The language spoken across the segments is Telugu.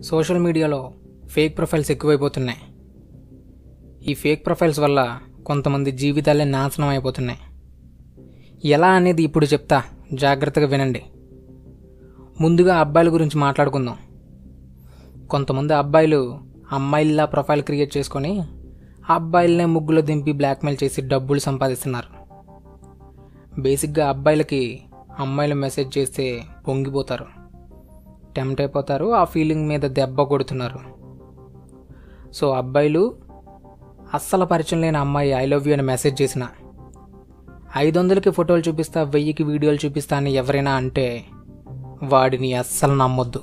సోషల్ మీడియాలో ఫేక్ ప్రొఫైల్స్ ఎక్కువైపోతున్నాయి ఈ ఫేక్ ప్రొఫైల్స్ వల్ల కొంతమంది జీవితాలే నాశనం అయిపోతున్నాయి ఎలా అనేది ఇప్పుడు చెప్తా జాగ్రత్తగా వినండి ముందుగా అబ్బాయిల గురించి మాట్లాడుకుందాం కొంతమంది అబ్బాయిలు అమ్మాయిల్లా ప్రొఫైల్ క్రియేట్ చేసుకొని ఆ అబ్బాయిలనే ముగ్గులో దింపి బ్లాక్మెయిల్ చేసి డబ్బులు సంపాదిస్తున్నారు బేసిక్గా అబ్బాయిలకి అమ్మాయిలు మెసేజ్ చేస్తే పొంగిపోతారు టెంప్ట్ అయిపోతారు ఆ ఫీలింగ్ మీద దెబ్బ కొడుతున్నారు సో అబ్బాయిలు అస్సలు పరిచయం లేని అమ్మాయి ఐ లవ్ యూ అని మెసేజ్ చేసిన ఐదు వందలకి ఫోటోలు చూపిస్తా వెయ్యికి వీడియోలు చూపిస్తా అని ఎవరైనా అంటే వాడిని అస్సలు నమ్మొద్దు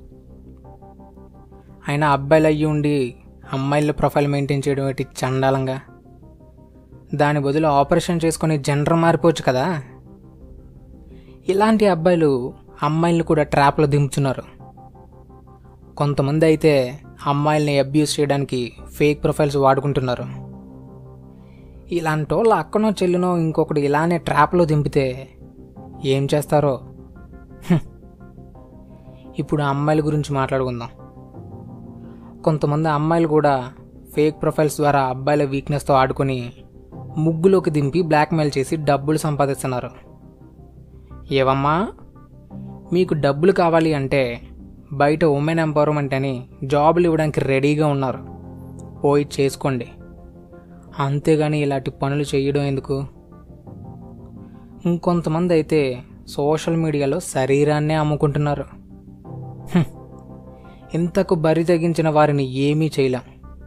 అయినా అబ్బాయిలు అయ్యి ఉండి అమ్మాయిల ప్రొఫైల్ మెయింటైన్ చేయడం ఏంటి చండాలంగా దాని బదులు ఆపరేషన్ చేసుకొని జెండర్ మారిపోవచ్చు కదా ఇలాంటి అబ్బాయిలు అమ్మాయిలను కూడా ట్రాప్లో దింపుతున్నారు కొంతమంది అయితే అమ్మాయిల్ని అబ్యూస్ చేయడానికి ఫేక్ ప్రొఫైల్స్ వాడుకుంటున్నారు ఇలాంటి వాళ్ళు అక్కనో చెల్లినో ఇంకొకటి ఇలానే ట్రాప్లో దింపితే ఏం చేస్తారో హ్మ్. ఇప్పుడు ఆ అమ్మాయిల గురించి మాట్లాడుకుందాం కొంతమంది అమ్మాయిలు కూడా ఫేక్ ప్రొఫైల్స్ ద్వారా అబ్బాయిల వీక్నెస్తో ఆడుకొని ముగ్గులోకి దింపి బ్లాక్మెయిల్ చేసి డబ్బులు సంపాదిస్తున్నారు ఏవమ్మా మీకు డబ్బులు కావాలి అంటే బయట ఉమెన్ ఎంపవర్మెంట్ అని జాబులు ఇవ్వడానికి రెడీగా ఉన్నారు పోయి చేసుకోండి అంతేగాని ఇలాంటి పనులు చేయడం ఎందుకు ఇంకొంతమంది అయితే సోషల్ మీడియాలో శరీరాన్నే అమ్ముకుంటున్నారు హ్మ్. ఇంతకు బరి తెగించిన వారిని ఏమీ చేయలేం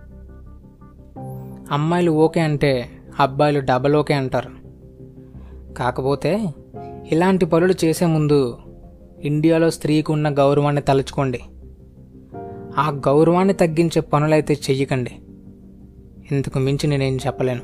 అమ్మాయిలు ఓకే అంటే అబ్బాయిలు డబల్ ఓకే అంటారు కాకపోతే ఇలాంటి పనులు చేసే ముందు ఇండియాలో స్త్రీకి ఉన్న గౌరవాన్ని తలుచుకోండి ఆ గౌరవాన్ని తగ్గించే పనులైతే చెయ్యకండి ఇంతకు మించి నేనేం చెప్పలేను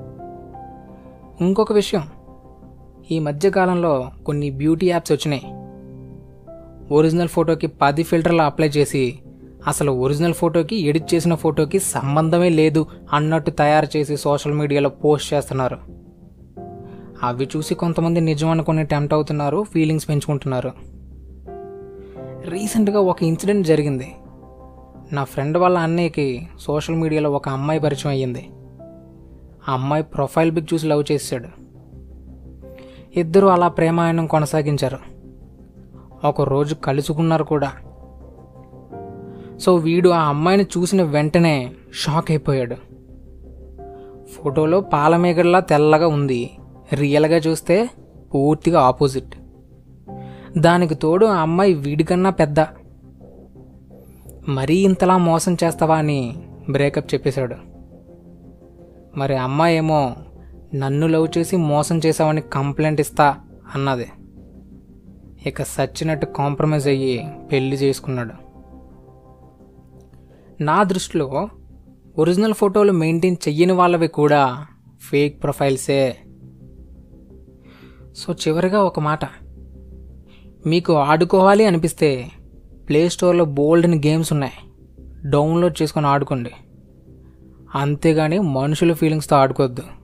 ఇంకొక విషయం ఈ మధ్యకాలంలో కొన్ని బ్యూటీ యాప్స్ వచ్చినాయి ఒరిజినల్ ఫోటోకి పది ఫిల్టర్లు అప్లై చేసి అసలు ఒరిజినల్ ఫోటోకి ఎడిట్ చేసిన ఫోటోకి సంబంధమే లేదు అన్నట్టు తయారు చేసి సోషల్ మీడియాలో పోస్ట్ చేస్తున్నారు అవి చూసి కొంతమంది నిజం అనుకుని టెంప్ట్ అవుతున్నారు ఫీలింగ్స్ పెంచుకుంటున్నారు రీసెంట్గా ఒక ఇన్సిడెంట్ జరిగింది నా ఫ్రెండ్ వాళ్ళ అన్నయ్యకి సోషల్ మీడియాలో ఒక అమ్మాయి పరిచయం అయ్యింది ఆ అమ్మాయి ప్రొఫైల్ పిక్ చూసి లవ్ చేశాడు ఇద్దరు అలా ప్రేమాయణం కొనసాగించారు ఒక రోజు కలుసుకున్నారు కూడా సో వీడు ఆ అమ్మాయిని చూసిన వెంటనే షాక్ అయిపోయాడు ఫోటోలో పాలమేగడలా తెల్లగా ఉంది రియల్గా చూస్తే పూర్తిగా ఆపోజిట్ దానికి తోడు ఆ అమ్మాయి వీడికన్నా పెద్ద మరీ ఇంతలా మోసం చేస్తావా అని బ్రేకప్ చెప్పేశాడు మరి అమ్మాయి ఏమో నన్ను లవ్ చేసి మోసం చేసావని కంప్లైంట్ ఇస్తా అన్నది ఇక సచ్చినట్టు కాంప్రమైజ్ అయ్యి పెళ్లి చేసుకున్నాడు నా దృష్టిలో ఒరిజినల్ ఫోటోలు మెయింటైన్ చెయ్యని వాళ్ళవి కూడా ఫేక్ ప్రొఫైల్సే సో చివరిగా ఒక మాట మీకు ఆడుకోవాలి అనిపిస్తే ప్లే స్టోర్లో బోల్డ్ని గేమ్స్ ఉన్నాయి డౌన్లోడ్ చేసుకొని ఆడుకోండి అంతేగాని మనుషుల ఫీలింగ్స్తో ఆడుకోవద్దు